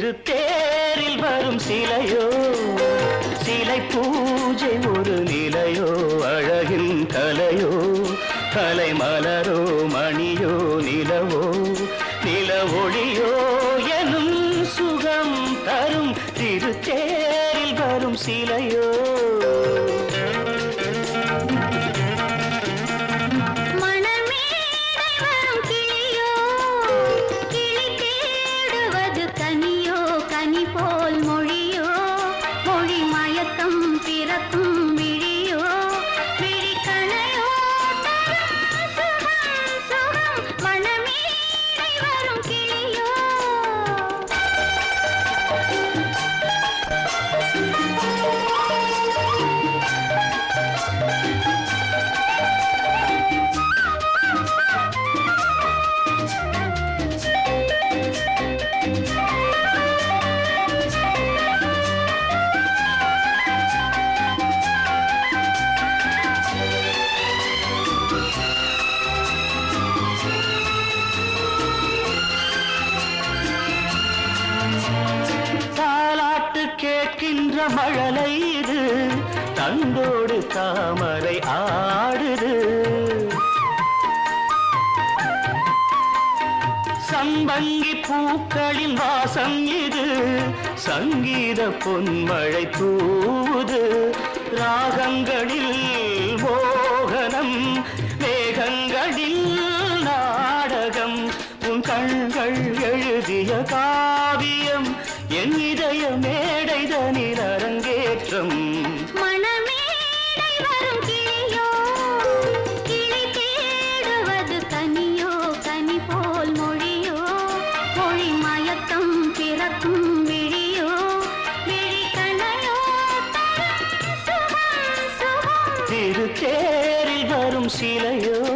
திருத்தேரில் வரும் சிலையோ சிலை பூஜை ஒரு நிலையோ அழகின் கலையோ கலை மலரோ மணியோ நிலவோ நில ஒளியோ எனும் சுகம் தரும் திருத்தேரில் வரும் சிலையோ மணமேடை வரும் கிளியோ கிளி தேடுவது கனியோ கனி போல் மொழியோ மொழி மயக்கம் பிறக்கும் விழியோ விழிக்கணையோ தரும் சுகம் சுகம் மணமேடை வரும் கிளியோ தாலாட்டு கேட்கின்ற மழலை இது தந்தோடு தாமரை ஆடுது சம்பங்கி பூக்களின் வாசம் இது சங்கீத பொன்மழை தூவுது ராகங்களில் மோகனம் மேகங்களில் நாடகம் உன் கண்கள் எழுதிய காவியம் என் இதய மேடைதனில் அரங்கேற்றம் மணமேடை வரும் கிளியோ கிளி தேடுவது கனியோ கனி போல் மொழியோ மொழி மயக்கம் பிறக்கும் விழியோ விழிக்கணையோ தரும் சுகம் சுகம் திருத்தேரில் வரும் சிலையோ